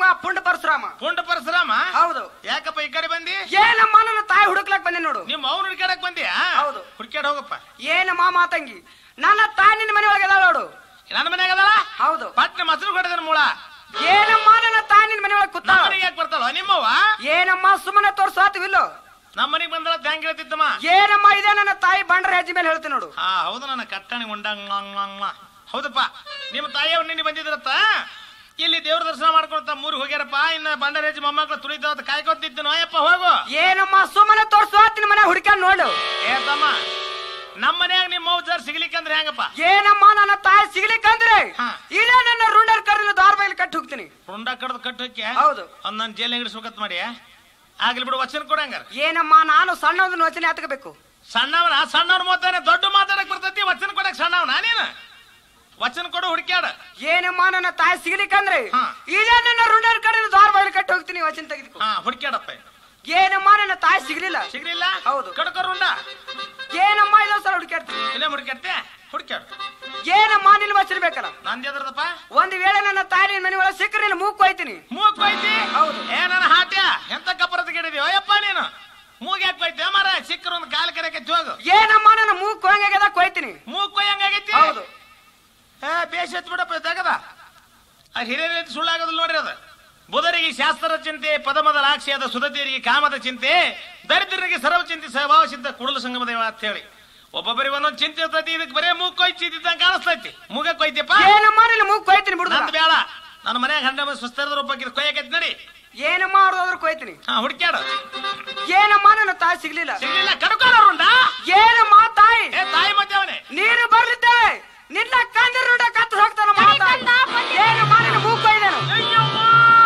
ಪುಂಡ ಪರಶುರಾಮ ಪುಂಡ ಪರಶುರಾಮ ಹೌದು ಯಾಕಪ್ಪ ಈ ಕಡೆ ಬಂದಿ ಏನಮ್ಮ ನನ್ನ ತಾಯಿ ಹುಡುಕ್ಲಕ್ ಬಂದೆ ನೋಡು ನಿಮ್ಮ ಅವ್ನ ಹುಡ್ಕ್ಯಾಡಕ್ ಬಂದಿಯಾ ಹೌದು. ಹುಡ್ಕ್ಯಾಡ ಹೋಗಪ್ಪ ಏನಮ್ಮ ಮಾತಂಗಿ ನನ್ನ ತಾಯಿ ನಿನ್ನ ಮನೆ ಒಳಗೆ ಅದಾಳ ನೋಡು ನನ್ನ ಮನ್ಯಾಗ ಅದಲ್ಲ ಹೌದು ಪಟ್ನ ಮೊಸರು ಕೊಡದನ ಮೂಳ ಏನಮ್ಮ ನನ್ನ ತಾಯಿ ನಿನ್ನ ಮನೆ ಒಳಗೆ ನಮ್ಮ ಕೂತಾಳ ಮನೆಗೆ ಯಾಕೆ ಬರ್ತಾಳ ನಿಮ್ಮವ್ವ ಏನಮ್ಮ ಸುಮ್ಮನೆ ತೋರ್ಸಾತಿವಿಲ್ಲೋ ನಮ್ಮ ಮನೆಗೆ ಬಂದಳ ಹೆಂಗ್ ಹೇಳ್ತಿದ್ದಮ್ಮ ಏನಮ್ಮ ಇದೆ ನನ್ನ ತಾಯಿ ಬಂಡ್ರ ಹೆಜ್ಜೆ ಮೇಲೆ ಹೇಳ್ತೀನಿ ನೋಡು ಹಾ ಹೌದು ನನ್ನ ಕಟ್ಟಣಿ ಉಂಡಂಗ ಹೌದಪ್ಪ ನಿಮ್ಮ ತಾಯಿಯವ್ರು ನಿನ್ನೆ ಬಂದಿದ್ರತ್ತ ಇಲ್ಲಿ ದೇವ್ರ ದರ್ಶನ ಮಾಡ್ಕೊಳ್ತಾ ಮೂರಿಗೆ ಹೋಗ್ಯಾರಪ್ಪ ಇನ್ನ ಬಂಡರೇಜ್ ಮೊಮ್ಮಕ್ಳು ತುಳಿತಾವ ಕಾಯ್ಕೊತಿದ್ದು ನೋಯಪ್ಪ ಹೋಗು ಏನಮ್ಮ ಸುಮ್ಮನೆ ತೋರ್ಸಾತಿನ ಮನೆ ಹುಡುಕ್ಯಾನ್ ನೋಡು ಏ ತಮ್ಮ ನಮ್ಮ ಮನ್ಯಾಗ ನಿಮ್ಮ ಮೌಜಾರ್ ಸಿಗ್ಲಿಕ್ಕಂದ್ರೆ ಹೆಂಗಪ್ಪ ಏನಮ್ಮ ನನ್ನ ತಾಯಿ ಸಿಗ್ಲಿಕ್ಕಂದ್ರೆ ಹಾ. ಇಲ್ಲೇ ನನ್ನ ರೂಢರ್ ಕರೆದು ದಾರ ಬೈಲಿ ಕಟ್ಟಿ ಹೋಗ್ತೀನಿ ರುಂಡ ಕಡ್ದು ಕಟ್ಟೋಕೆ ಹೌದು. ಅವ್ನ್ ನನ್ ಜೈಲ್ ಹಿಡಿಸ್ಬೇಕತ್ ಮಾಡಿ ಆಗ್ಲಿ ಬಿಡು ವಚನ ಕೊಡಂಗಾರ ಏನಮ್ಮ ನಾನು ಸಣ್ಣದನ್ನ ವಚನೆ ಹತ್ಕೋಬೇಕು ಸಣ್ಣವನ ಸಣ್ಣವ್ನ ಮಾತಾಡ ದೊಡ್ಡ ಮಾತಾಡಕ್ ಬರ್ತೈತಿ ವಚನ ಕೊಡಕ್ ಸಣ್ಣವನ ನೀನು ವಚನ ಕೊಡು ಹುಡುಕ್ಯಾಡ ಏನಮ್ಮ ನನ್ನ ತಾಯಿ ಸಿಗ್ಲಿಕ್ಕಂದ್ರೆ ಹಾ. ಇಲ್ಲೇ ನನ್ನ ರೂಢರ್ ಕರೆದು ದಾರ ಬೈಲಿ ಕಟ್ಟಿ ಹೋಗ್ತೀನಿ ವಚನ ತೆಗೆದುಕೋ ಹಾ ಹುಡುಕ್ಯಾಡಪ್ಪ ಏನಮ್ಮ ನನ್ನ ತಾಯಿ ಸಿಗ್ಲಿಲ್ಲ ಸಿಗ್ಲಿಲ್ಲ ಹೌದು. ಕಡ್ಕೋ ರುಂಡ ಏನಮ್ಮ ಇದೊಂದ್ ಸಲ ಹುಡುಕ್ಯಾಡ್ತೀನಿ ಇಲ್ಲೇ ಹುಡುಕ್ಯಾಡ್ತೆ ಹುಡುಕ್ಯಾಡ ಏನಮ್ಮ ನಿನ್ನ ವಚನ ಬೇಕಲ್ಲ ನಂದ್ ಎದ್ರದಪ್ಪ ಒಂದ್ ವೇಳೆ ನನ್ನ ತಾಯಿ ನಿನ್ ಮನೆ ಒಳಗೆ ಸಿಕ್ಕರೆ ನಿನ್ನ ಮೂಗ್ ಕೊಯ್ತೀನಿ ಮೂಗ್ ಕೊಯ್ತಿ ಹೌದು. ಏ ನನ್ನ ಹಾಟ್ಯ ಎಂತ ಕಪ್ಪರದ ಗಿಡಿದಿ ಅಯ್ಯಪ್ಪ ನೀನು ಮೂಗ್ ಯಾಕೆ ಕೊಯ್ತಿ ಮಾರ ಸಿಕ್ಕರ ಒಂದು ಕಾಲ್ ಕರೆಯಕ್ಕೆ ಹೋಗು ಏನಮ್ಮ ನನ್ನ ಮೂಗ್ ಕೊಯ್ಯಾಗದ ಕೊಯ್ತೀನಿ ಮೂಗ್ ಕೊಯ್ಯಂಗಾಗೈತಿ ಹೌದು ಏ ಬೇಷ್ ಎತ್ ಬಿಡಪ್ಪ ತೆಗದ ಆ ಹಿರಿಯರ ಸುಳ್ಳಾಗೋದಿಲ್ಲ ನೋಡ್ರಿ ಅದು ಬುಧರಿಗೆ ಶಾಸ್ತ್ರದ ಚಿಂತೆ ಪದಮದ ಲಾಕ್ಷಿಯಾದ ಸುಧತಿಯರಿಗೆ ಕಾಮದ ಚಿಂತೆ ದರಿದ್ರರಿಗೆ ಸರ್ವ ಚಿಂತೆ ಸ್ವಭಾವ ಸಿದ್ಧ ಕುಡಲ ಸಂಗಮ ದೇವ ಅಂತ ಹೇಳಿ ಒಬ್ಬೊಬ್ಬರಿಗೆ ಒಂದೊಂದು ಚಿಂತೆ ಇರ್ತೈತಿ ಇದಕ್ಕೆ ಬರೇ ಮೂಗ್ ಕೊಯ್ತಿ ಇದ್ದಂಗೆ ಕಾಣಿಸ್ತೈತಿ ಮೂಗ ಕೊಯ್ತಿಯಪ್ಪ ಏನಮ್ಮ ನಿನ್ನ ಮೂಗ್ ಕೊಯ್ತೀನಿ ಬಿಡುದ ನಂದು ಬೇಡ ನನ್ನ ಮನ್ಯಾಗ ಹಂಡ ಸುಸ್ತರದ ರೂಪಕ್ಕೆ ಕೊಯ್ಯಕೈತಿ ನಡಿ ಏನಮ್ಮ ಅವ್ರದಾದ್ರು ಕೊಯ್ತೀನಿ ಹಾ ಹುಡುಕ್ಯಾಡ ಏನಮ್ಮ ನನ್ನ ತಾಯಿ ಸಿಗ್ಲಿಲ್ಲ ಸಿಗ್ಲಿಲ್ಲ ಕಡ್ಕೊಳ್ಳೋರುಂಡ ಏನಮ್ಮ ತಾಯಿ ಏ ತಾಯಿ ಮತ್ತೆ ಅವನೇ ನೀನು ಬರ್ಲಿದ್ದೇವೆ ನಿನ್ನ ಕಂದಿರ ರೂಢ ಕತ್ತು ಹೋಗ್ತಾನ ಮಾತಾ ಏನಮ್ಮ ನಿನ್ನ ಮೂಗ್ ಕೊಯ್ದೇನು ಅಯ್ಯವ್ವ!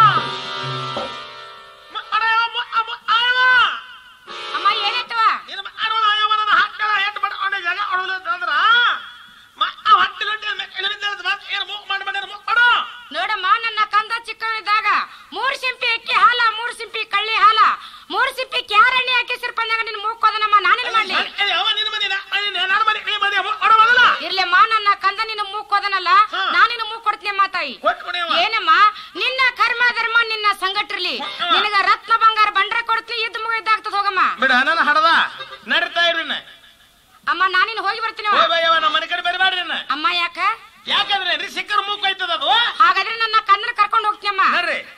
ಮ- ಅಡಯವ್ವ, ಮ- ಅಮ್ಮ- ಅಯ್ಯವ್ವ! ಅಮ್ಮ ಏನಾಯ್ತವ ನೀನು ಮ- ಅಡವಳ ಅಯ್ಯವ್ವ ನನ್ನ ಹಾಕ್ತಾಳ, ಹೆಟ್ ಬಡ- ಅವನ ಜಾಗ ಹೊಡ್ದು ಅಂತಂದ್ರ, ಮ- ಆ ಹೊಟ್ಟಿಲೊಟ್ಟಿ ಮೆ- ಎಳಬಿದ್ದಾಳದ ಮಾತ್ ಏನು ಮೂಗ್ ಮಾಡಿ ಮಾಡ್ಯಾರ, ಮೂಗ್ ಮಾಡು. ನೋಡಮ್ಮ ನನ್ನ ಕಂದ ಚಿಕ್ಕವನಿದ್ದಾಗ ಮೂರ್ ಸಿಂಪಿ ಅಕ್ಕಿ ಹಾಲ ಮೂರ್ ಸಿಂಪಿ ಕಳ್ಳಿ ಹಾಲ ಮೂರ್ ಸಿಂಪಿ ಕ್ಯಾರಣಿ ಹಾಕಿ ಸಿರ್ಪಂದಾಗ ನಿನ್ ಮೂಕೋದನಮ್ಮ ನಾನೇನ್ ಮಾಡ್ಲಿ ಅಯ್ಯ, ಅಯ್ಯ, ಅವ್ವ ನಿನ್ನ ಮನೆನ, ಅಯ್ಯ, ನನ್ನ ಮನೆ, ನೀ ಮನೆ, ಮೂಗ್ ಮಾಡು ಮೊದಲ. ಇರ್ಲಿಮ್ಮ ನನ್ನ ಕಂದ ನಿನ್ನ ಮೂಕೋದನಲ್ಲ ಹಾ. ನಾನಿನ ಮೂಗ್ ಕೊಡ್ತೀನಿ ಅಮ್ಮ ತಾಯಿ ಕೊಟ್ಟು ಬಿಡಿ ಅವ್ವ. ಏನಮ್ಮ ನಿನ್ನ ಕರ್ಮ ಧರ್ಮ ನಿನ್ನ ಸಂಗಟ್ರಲಿ ಹಾ. ನಿನಗ ರತ್ನ ಬಂಗಾರ ಬಂಡ್ರ ಕೊಡ್ತೀನಿ ಇದ್ ಮುಗ ಇದ್ದಾಗ್ತದ ಹೋಗಮ್ಮ ಬಿಡ ನನ್ನ ಹಡದ ನಡೀತಾ ಇರ್ರಿ ಇನ್ನ. ಅಮ್ಮ ನಾನಿನ್ ಹೋಗಿ ಬರ್ತೀನಿ ಓ ಅವ್ವ. ಬಯ್ಯವ್ವ, ನಮ್ಮ ಮನೆ ಕಡೆ ಬರಬೇಡ್ರಿ ಇನ್ನ. ಅಮ್ಮ ಯಾಕ ಯಾಕಂದ್ರೆ ರೀ ಸಿಕ್ಕರ್ ಮೂಗ್ ಕೊಯ್ತದ ಅದು ಹಾಗಾದ್ರೆ ನನ್ನ ಕಂದನ ಕರ್ಕೊಂಡು ಹೋಗ್ತೀನಿ ಅಮ್ಮ ನಡ್ರಿ